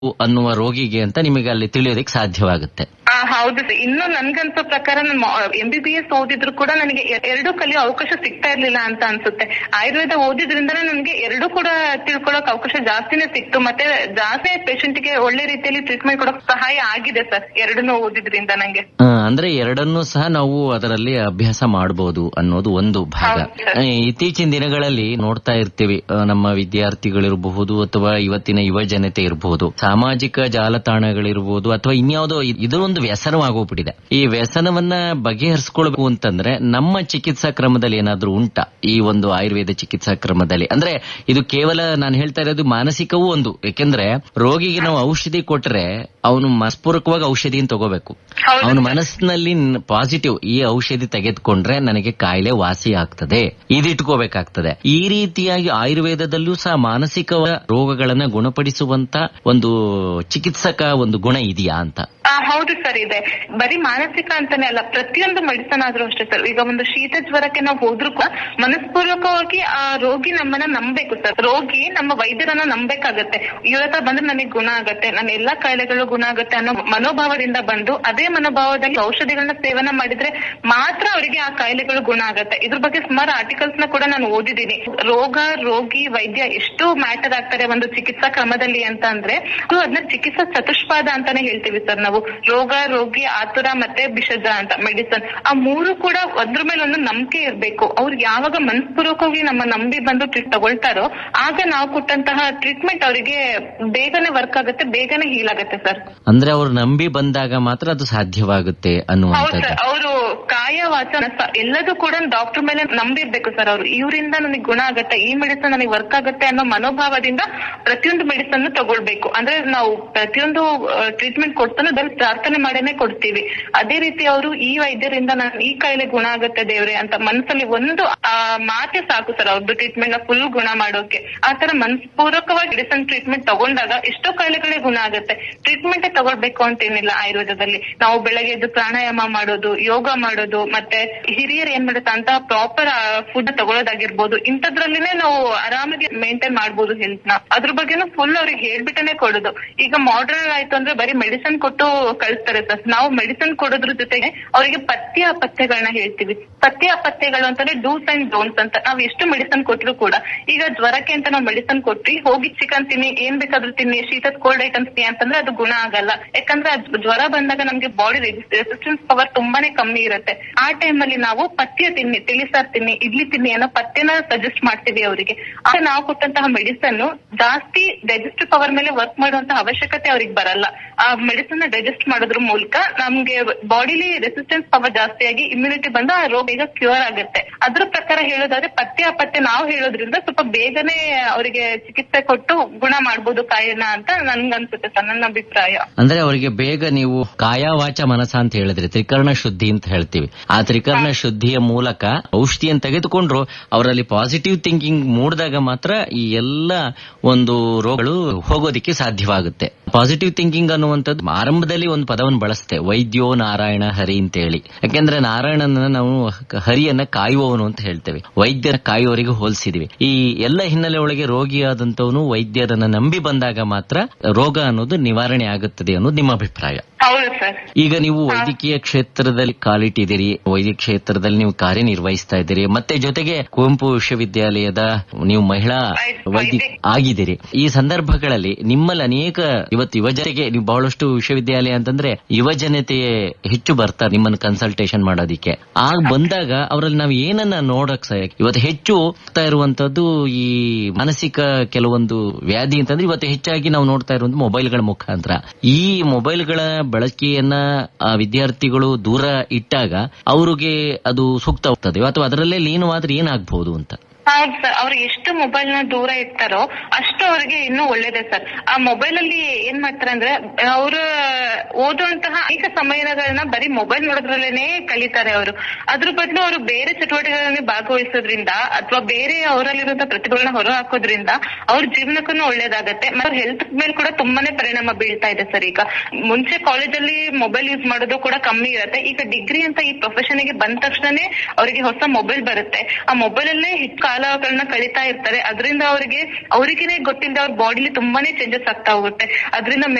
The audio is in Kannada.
ಅನ್ನುವ ರೋಗಿಗೆ ಅಂತ ನಿಮಗೆ ಅಲ್ಲಿ ತಿಳಿಯೋದಕ್ಕೆ ಸಾಧ್ಯವಾಗುತ್ತೆ ಆ, ಹೌದು ಸರ್ ಇನ್ನು ನನ್ಗನ್ಸೋ ಪ್ರಕಾರ ನಾನು ಎಂ ಬಿ ಬಿ ಎಸ್ ಓದಿದ್ರು ಕೂಡ ನನಗೆ ಎ- ಎರಡೂ ಕಲಿಯೋ ಅವಕಾಶ ಸಿಗ್ತಾ ಇರ್ಲಿಲ್ಲ ಅಂತ ಅನ್ಸುತ್ತೆ ಆಯುರ್ವೇದ ಓದಿದ್ರಿಂದನೇ ನನಗೆ ಎರಡೂ ಕೂಡ ತಿಳ್ಕೊಳ್ಳೋಕೆ ಅವಕಾಶ ಜಾಸ್ತಿನೇ ಸಿಕ್ತು ಮತ್ತೆ ಜಾಸ್ತಿ patient ಗೆ ಒಳ್ಳೆ ರೀತಿಯಲ್ಲಿ ಟ್ರೀಟ್ಮೆಂಟ್ ಕೊಡೋಕೆ ಸಹಾಯ ಆಗಿದೆ ಸರ್ ಎರಡನ್ನೂ ಓದಿದ್ರಿಂದ ನಂಗೆ ಆ, ಅಂದ್ರೆ ಎರಡನ್ನೂ ಸಹ ನಾವು ಅದರಲ್ಲಿ ಅಭ್ಯಾಸ ಮಾಡಬಹುದು ಅನ್ನೋದು ಒಂದು ಭಾಗ ಹೌದು ಸರ್. ಆ, ಇತ್ತೀಚಿನ ದಿನಗಳಲ್ಲಿ ನೋಡ್ತಾ ಇರ್ತೀವಿ ಆ, ನಮ್ಮ ವಿದ್ಯಾರ್ಥಿಗಳಿರಬಹುದು ಅಥವಾ ಇವತ್ತಿನ ಯುವ ಜನತೆ ಇರಬಹುದು ಸಾಮಾಜಿಕ ಜಾಲತಾಣಗಳಿರಬಹುದು ಅಥವಾ ಇನ್ಯಾವುದೋ ಇ- ಇದೊಂದು ವ್ಯಸನವಾಗೋಗ್ಬಿಟ್ಟಿದೆ ಈ ವ್ಯಸನವನ್ನ ಬಗೆಹರಿಸ್ಕೊಳ್ಬೇಕು ಅಂತಂದ್ರೆ ನಮ್ಮ ಚಿಕಿತ್ಸಾ ಕ್ರಮದಲ್ಲಿ ಏನಾದ್ರೂ ಉಂಟಾ ಈ ಒಂದು ಆಯುರ್ವೇದ ಚಿಕಿತ್ಸಾ ಕ್ರಮದಲ್ಲಿ ಅಂದ್ರೆ ಇದು ಕೇವಲ ನಾನು ಹೇಳ್ತಾ ಇರೋದು ಮಾನಸಿಕವೂ ಒಂದು ಯಾಕೆಂದ್ರೆ ರೋಗಿಗೆ ನಾವು ಔಷಧಿ ಕೊಟ್ರೆ ಅವನು ಮನಸ್ಪೂರ್ವಕವಾಗಿ ಔಷಧಿಯನ್ನು ತಗೋಬೇಕು ಹೌದು ಅವನ ಸರ್. ಮನಸ್ಸಿನಲ್ಲಿ ಪಾಸಿಟಿವ್ ಈ ಔಷಧಿ ತೆಗೆದುಕೊಂಡ್ರೆ ನನಗೆ ಕಾಯಿಲೆ ವಾಸಿ ಆಗ್ತದೆ ಇದಿಟ್ಕೋಬೇಕಾಗ್ತದೆ ಈ ರೀತಿಯಾಗಿ ಆಯುರ್ವೇದದಲ್ಲೂ ಸಹ ಮಾನಸಿಕ ರೋಗಗಳನ್ನ ಗುಣಪಡಿಸುವಂತ ಒಂದು ಚಿಕಿತ್ಸಕ ಒಂದು ಗುಣ ಇದೆಯಾ ಅಂತ ಆ, ಹೌದು ಸರ್ ಇದೆ ಬರೀ ಮಾನಸಿಕ ಅಂತಾನೆ ಅಲ್ಲ ಪ್ರತಿಯೊಂದು ಮೆಡಿಸನ್ ಆದ್ರೂ ಅಷ್ಟೇ ಸರ್ ಈಗ ಒಂದು ಶೀತ ಜ್ವರಕ್ಕೆ ನಾವು ಹೋದ್ರೂ ಕೂಡ ಮನಸ್ಪೂರ್ವಕವಾಗಿ ಆ ರೋಗಿ ನಮ್ಮನ್ನ ನಂಬೇಕು ಸರ್ ರೋಗಿ ನಮ್ಮ ವೈದ್ಯರನ್ನ ನಂಬೇಕಾಗತ್ತೆ ಇವ್ರ ಹತ್ರ ಬಂದ್ರೆ ನನಗೆ ಗುಣ ಆಗತ್ತೆ ನನ್ನ ಎಲ್ಲಾ ಕಾಯಿಲೆಗಳು ಗುಣ ಆಗತ್ತೆ ಅನ್ನೋ ಮನೋಭಾವದಿಂದ ಬಂದು ಅದೇ ಮನೋಭಾವದಲ್ಲಿ ಔಷಧಿಗಳನ್ನ ಸೇವನೆ ಮಾಡಿದ್ರೆ ಮಾತ್ರ ಅವರಿಗೆ ಆ ಕಾಯಿಲೆಗಳು ಗುಣ ಆಗತ್ತೆ ಇದ್ರ ಬಗ್ಗೆ ಸುಮಾರು ಆರ್ಟಿಕಲ್ಸ್ ನ ಕೂಡ ನಾನು ಓದಿದ್ದೀನಿ ರೋಗ ರೋಗಿ ವೈದ್ಯ ಎಷ್ಟು ಮ್ಯಾಟರ್ ಆಗ್ತಾರೆ ಒಂದು ಚಿಕಿತ್ಸಾ ಕ್ರಮದಲ್ಲಿ ಅಂತ ಅಂದ್ರೆ ಅದು ಅದನ್ನ ಚಿಕಿತ್ಸಾ ಚತುಷ್ಪಾದ ಅಂತಾನೆ ಹೇಳ್ತೀವಿ ಸರ್ ನಾವು ರೋಗ ರೋಗಿ ಆತುರ ಮತ್ತೆ ಬಿಷಜ ಅಂತ ಮೆಡಿಸನ್ ಆ ಮೂರು ಕೂಡ ಒಂದ್ರ ಮೇಲೆ ಒಂದು ನಂಬಿಕೆ ಇರ್ಬೇಕು ಅವ್ರು ಯಾವಾಗ ಮನಸ್ಪೂರ್ವಕವಾಗಿ ನಮ್ಮ ನಂಬಿ ಬಂದು ಟ್ರೀಟ್ ತಗೊಳ್ತಾರೋ ಆಗ ನಾವು ಕೊಟ್ಟಂತಹ ಟ್ರೀಟ್ಮೆಂಟ್ ಅವರಿಗೆ ಬೇಗನೆ ವರ್ಕ್ ಆಗುತ್ತೆ ಬೇಗನೆ ಹೀಲ್ ಆಗುತ್ತೆ ಸರ್ ಅಂದ್ರೆ ಅವ್ರು ನಂಬಿ ಬಂದಾಗ ಮಾತ್ರ ಅದು ಸಾಧ್ಯವಾಗುತ್ತೆ ಹೌದು ಅನ್ನುವಂಥದ್ದು ಸರ್ ಅವರು ಕಾಯ ವಾಚ ಮನಸ್ಸ ಎಲ್ಲದೂ ಕೂಡ ಡಾಕ್ಟರ್ ಮೇಲೆ ನಂಬಿರ್ಬೇಕು ಸರ್ ಅವರು ಇವರಿಂದ ನನಗೆ ಗುಣ ಆಗತ್ತೆ ಈ ಮೆಡಿಸನ್ ನನಗೆ ವರ್ಕ್ ಆಗುತ್ತೆ ಅನ್ನೋ ಮನೋಭಾವದಿಂದ ಪ್ರತಿಯೊಂದು ಮೆಡಿಸನ್ ತಗೊಳ್ಬೇಕು ಅಂದ್ರೆ ನಾವು ಪ್ರತಿಯೊಂದು ಟ್ರೀಟ್ಮೆಂಟ್ ಕೊಡ್ತಾನೆ ಅದ್ರಲ್ಲಿ ಪ್ರಾರ್ಥನೆ ಮಾಡೇನೆ ಕೊಡ್ತೀವಿ ಅದೇ ರೀತಿ ಅವರು ಈ ವೈದ್ಯರಿಂದ ನಾನು ಈ ಕಾಯಿಲೆ ಗುಣ ಆಗುತ್ತೆ ದೇವ್ರೆ ಅಂತ ಮನಸ್ಸಲ್ಲಿ ಒಂದು ಆ ಮಾತೆ ಸಾಕು ಸರ್ ಅವ್ರದ್ದು ಟ್ರೀಟ್ಮೆಂಟ್ ನ ಫುಲ್ ಗುಣ ಮಾಡೋಕೆ ಆ ತರ ಮನಸ್ಪೂರ್ವಕವಾಗಿ ಮೆಡಿಸನ್ ಟ್ರೀಟ್ಮೆಂಟ್ ತಗೊಂಡಾಗ ಎಷ್ಟೋ ಕಾಯಿಲೆಗಳೇ ಗುಣ ಆಗುತ್ತೆ ಟ್ರೀಟ್ಮೆಂಟ್ ತಗೊಳ್ಬೇಕು ಅಂತ ಏನಿಲ್ಲ ಆಯುರ್ವೇದದಲ್ಲಿ ನಾವು ಬೆಳಗ್ಗೆ ಎದ್ದು ಪ್ರಾಣಾಯಾಮ ಮಾಡೋದು ಯೋಗ ಮಾಡೋದು ಮತ್ತೆ ಹಿರಿಯರು ಏನ್ ಮಾಡುತ್ತೆ ಅಂತ ಪ್ರಾಪರ್ ಫುಡ್ ತಗೊಳ್ಳೋದಾಗಿರ್ಬೋದು ಇಂಥದ್ರಲ್ಲಿನೇ ನಾವು ಆರಾಮಾಗಿ ಮೇಂಟೈನ್ ಮಾಡ್ಬೋದು ಹೆಲ್ತ್ ನ ಅದ್ರ ಬಗ್ಗೆನೂ ಫುಲ್ ಅವ್ರಿಗೆ ಹೇಳ್ಬಿಟ್ಟನೆ ಕೊಡೋದು ಈಗ ಮಾಡರ್ನ್ ಆಯ್ತು ಅಂದ್ರೆ ಬರೀ ಮೆಡಿಸಿನ್ ಕೊಟ್ಟು ಕಳಿಸ್ತಾರೆ ಸರ್ ನಾವು ಮೆಡಿಸಿನ್ ಕೊಡೋದ್ರ ಜೊತೆಗೆ ಅವರಿಗೆ ಪಥ್ಯ ಅಪಥ್ಯಗಳನ್ನ ಹೇಳ್ತೀವಿ ಪಥ್ಯ ಅಪಥ್ಯಗಳು ಅಂತಂದ್ರೆ ಡೂಸ್ ಅಂಡ್ ಡೋನ್ಸ್ ಅಂತ ನಾವ್ ಎಷ್ಟು ಮೆಡಿಸಿನ್ ಕೊಟ್ರು ಕೂಡ ಈಗ ಜ್ವರಕ್ಕೆ ಅಂತ ನಾವು ಮೆಡಿಸಿನ್ ಕೊಟ್ರಿ ಹೋಗಿ ಚಿಕನ್ ತಿನ್ನಿ ಏನ್ ಬೇಕಾದ್ರೂ ತಿನ್ನಿ ಶೀತದ ಕೋಲ್ಡ್ ಐಟಮ್ಸ್ ತಿನ್ನಿ ಅಂತಂದ್ರೆ ಅದು ಗುಣ ಆಗಲ್ಲ ಯಾಕಂದ್ರೆ ಅದ್ ಜ್ವರ ಬಂದಾಗ ನಮ್ಗೆ ಬಾಡಿ ರೆಸಿಸ್ಟೆನ್ಸ್ ಪವರ್ ತುಂಬಾನೇ ಕಮ್ಮಿ ಇರುತ್ತೆ ಆ ಟೈಮ್ ಅಲ್ಲಿ ನಾವು ಪಥ್ಯ ತಿನ್ನಿ ತಿಳಿಸಾರ್ ತಿನ್ನಿ ಇಡ್ಲಿ ತಿನ್ನಿ ಅನ್ನೋ ಪಥ್ಯನ ಸಜೆಸ್ಟ್ ಮಾಡ್ತೀವಿ ಅವರಿಗೆ ಆಗ ನಾವು ಕೊಟ್ಟಂತಹ ಮೆಡಿಸನ್ ಜಾಸ್ತಿ ಡೈಜೆಸ್ಟಿವ್ ಪವರ್ ಮೇಲೆ ವರ್ಕ್ ಮಾಡುವಂತಹ ಅವಶ್ಯಕತೆ ಅವ್ರಿಗೆ ಬರಲ್ಲ ಆ ಮೆಡಿಸನ್ ನ ಡೈಜೆಸ್ಟ್ ಮಾಡೋದ್ರ ಮೂಲಕ ನಮ್ಗೆ ಬಾಡಿಲಿ ರೆಸಿಸ್ಟೆನ್ಸ್ ಪವರ್ ಜಾಸ್ತಿಯಾಗಿ ಇಮ್ಯುನಿಟಿ ಬಂದು ಆ ರೋಗ ಈಗ ಕ್ಯೂರ್ ಆಗುತ್ತೆ ಅದ್ರ ಪ್ರಕಾರ ಹೇಳೋದಾದ್ರೆ ಪಥ್ಯ ಅಪಥ್ಯ ನಾವು ಹೇಳೋದ್ರಿಂದ ಸ್ವಲ್ಪ ಬೇಗನೆ ಅವರಿಗೆ ಚಿಕಿತ್ಸೆ ಕೊಟ್ಟು ಗುಣ ಮಾಡ್ಬೋದು ಕಾಯಿಲೆನ ಅಂತ ನನ್ಗೆ ಅನ್ಸುತ್ತೆ ಸರ್ ನನ್ನ ಅಭಿಪ್ರಾಯ ಅಂದ್ರೆ ಅವರಿಗೆ ಬೇಗ ನೀವು ಕಾಯ ವಾಚ ಮನಸ ಅಂತ ಹೇಳಿದ್ರಿ ತ್ರಿಕರ್ಣ ಶುದ್ಧಿ ಅಂತ ಹೇಳ್ತೀವಿ ಆ ತ್ರಿಕರ್ಣ ಶುದ್ಧಿಯ ಮೂಲಕ ಔಷಧಿಯನ್ನು ತೆಗೆದುಕೊಂಡ್ರು ಅವರಲ್ಲಿ ಪಾಸಿಟಿವ್ ಥಿಂಕಿಂಗ್ ಮೂಡಿದಾಗ ಮಾತ್ರ ಈ ಎಲ್ಲ ಒಂದು ರೋಗಗಳು ಹೋಗೋದಿಕ್ಕೆ ಸಾಧ್ಯವಾಗುತ್ತೆ ಪಾಸಿಟಿವ್ ಥಿಂಕಿಂಗ್ ಅನ್ನುವಂಥದ್ದು ಆರಂಭದಲ್ಲಿ ಒಂದು ಪದವನ್ನು ಬಳಸುತ್ತೆ ವೈದ್ಯೋ ನಾರಾಯಣ ಹರಿ ಅಂತ ಹೇಳಿ ಯಾಕೆಂದ್ರೆ ನಾರಾಯಣನ ನಾವು ಹರಿಯನ್ನ ಕಾಯುವವನು ಅಂತ ಹೇಳ್ತೇವೆ ವೈದ್ಯರ ಕಾಯುವವರಿಗೆ ಹೋಲಿಸಿದೀವಿ ಈ ಎಲ್ಲ ಹಿನ್ನೆಲೆ ಒಳಗೆ ರೋಗಿಯಾದಂತವನು ವೈದ್ಯರನ್ನ ನಂಬಿ ಬಂದಾಗ ಮಾತ್ರ ರೋಗ ಅನ್ನೋದು ನಿವಾರಣೆ ಆಗುತ್ತದೆ ಅನ್ನೋದು ನಿಮ್ಮ ಅಭಿಪ್ರಾಯ ಹೌದು ಸರ್ ಈಗ ನೀವು ವೈದ್ಯಕೀಯ ಕ್ಷೇತ್ರದಲ್ಲಿ ಕಾಲಿಟ್ಟಿದ್ದೀರಿ ವೈದ್ಯ ಕ್ಷೇತ್ರದಲ್ಲಿ ನೀವು ಕಾರ್ಯನಿರ್ವಹಿಸ್ತಾ ಇದ್ದೀರಿ ಮತ್ತೆ ಜೊತೆಗೆ ಕುವೆಂಪು ವಿಶ್ವವಿದ್ಯಾಲಯದ ನೀವು ಮಹಿಳಾ ವೈದ್ಯ ಆಗಿದ್ದೀರಿ ಈ ಸಂದರ್ಭಗಳಲ್ಲಿ ನಿಮ್ಮಲ್ಲಿ ಅನೇಕ ಇವತ್ತು ಯುವಜನೆಗೆ ನೀವು ಬಹಳಷ್ಟು ವಿಶ್ವವಿದ್ಯಾಲಯ ಅಂತಂದ್ರೆ ಯುವ ಜನತೆ ಹೆಚ್ಚು ಬರ್ತಾರೆ ನಿಮ್ಮನ್ನು ಕನ್ಸಲ್ಟೇಷನ್ ಮಾಡೋದಿಕ್ಕೆ ಆಗ ಬಂದಾಗ ಅವರಲ್ಲಿ ನಾವು ಏನನ್ನ ನೋಡಕ್ ಸಹ ಇವತ್ತು ಹೆಚ್ಚು ಆಗ್ತಾ ಇರುವಂತದ್ದು ಈ ಮಾನಸಿಕ ಕೆಲವೊಂದು ವ್ಯಾಧಿ ಅಂತಂದ್ರೆ ಇವತ್ತು ಹೆಚ್ಚಾಗಿ ನಾವು ನೋಡ್ತಾ ಇರುವಂತ ಮೊಬೈಲ್ಗಳ ಮುಖಾಂತರ ಈ ಮೊಬೈಲ್ಗಳ ಬಳಕೆಯನ್ನ ಆ ವಿದ್ಯಾರ್ಥಿಗಳು ದೂರ ಇಟ್ಟಾಗ ಅವ್ರಿಗೆ ಅದು ಸೂಕ್ತ ಹೋಗ್ತದೆ ಅಥವಾ ಅದರಲ್ಲೇ ಲೀನವಾದ್ರೆ ಏನಾಗಬಹುದು ಅಂತ ಹೌದು ಸರ್ ಅವ್ರು ಎಷ್ಟು ಮೊಬೈಲ್ ನ ದೂರ ಇಡ್ತಾರೋ ಅಷ್ಟು ಅವ್ರಿಗೆ ಇನ್ನೂ ಒಳ್ಳೇದೇ ಸರ್ ಆ ಮೊಬೈಲ್ ಅಲ್ಲಿ ಏನ್ ಮಾಡ್ತಾರೆ ಅಂದ್ರೆ ಅವ್ರ ಓದುವಂತಹ ಅನೇಕ ಸಮಯಗಳನ್ನ ಬರೀ ಮೊಬೈಲ್ ನೋಡೋದ್ರಲ್ಲೇನೆ ಕಲಿತಾರೆ ಅವರು ಅದ್ರ ಬದಲು ಅವರು ಬೇರೆ ಚಟುವಟಿಕೆಗಳಲ್ಲಿ ಭಾಗವಹಿಸೋದ್ರಿಂದ ಅಥವಾ ಬೇರೆ ಅವರಲ್ಲಿರುವಂತಹ ಪ್ರತಿಭೆಗಳನ್ನ ಹೊರ ಹಾಕೋದ್ರಿಂದ ಅವ್ರ ಜೀವನಕ್ಕೂ ಒಳ್ಳೇದಾಗತ್ತೆ ಮತ್ತೆ ಹೆಲ್ತ್ ಮೇಲೆ ಕೂಡ ತುಂಬಾನೇ ಪರಿಣಾಮ ಬೀಳ್ತಾ ಇದೆ ಸರ್ ಈಗ ಮುಂಚೆ ಕಾಲೇಜಲ್ಲಿ ಮೊಬೈಲ್ ಯೂಸ್ ಮಾಡೋದು ಕೂಡ ಕಮ್ಮಿ ಇರುತ್ತೆ ಈಗ ಡಿಗ್ರಿ ಅಂತ ಈ ಪ್ರೊಫೆಷನ್ ಗೆ ಬಂದ ತಕ್ಷಣನೇ ಅವರಿಗೆ ಹೊಸ ಮೊಬೈಲ್ ಬರುತ್ತೆ ಆ ಮೊಬೈಲ್ ಅಲ್ಲೇ ಹೆಚ್ಚು ಕಾಲಗಳನ್ನ ಕಳೀತಾ ಇರ್ತಾರೆ ಅದರಿಂದ ಅವರಿಗೆ ಅವರಿಗೇನೆ ಗೊತ್ತಿಲ್ಲದೆ ಅವ್ರ ಬಾಡಿಲಿ ತುಂಬಾನೇ ಚೇಂಜಸ್ ಆಗ್ತಾ ಹೋಗುತ್ತೆ ಅದರಿಂದ